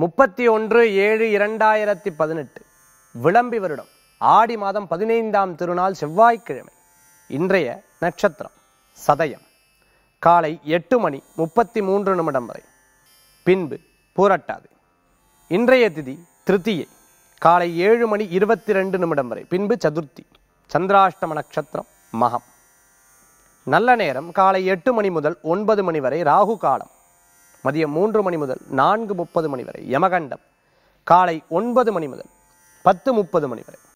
முப்பத்தி ஒன்று ஏழு இரண்டாயிரத்தி பதினெட்டு விளம்பி வருடம் ஆடி மாதம் பதினைந்தாம் திருநாள் செவ்வாய்க்கிழமை இன்றைய நட்சத்திரம் சதயம் காலை எட்டு மணி முப்பத்தி மூன்று நிமிடம் வரை பின்பு பூரட்டாது இன்றைய திதி திருத்தியை காலை ஏழு மணி இருபத்தி ரெண்டு நிமிடம் வரை பின்பு சதுர்த்தி சந்திராஷ்டம நட்சத்திரம் மகம் நல்ல நேரம் காலை எட்டு மணி முதல் ஒன்பது மணி வரை ராகு காலம் மதியம் மூன்று மணி முதல் நான்கு முப்பது மணி வரை யமகண்டம் காலை ஒன்பது மணி முதல் பத்து முப்பது மணி வரை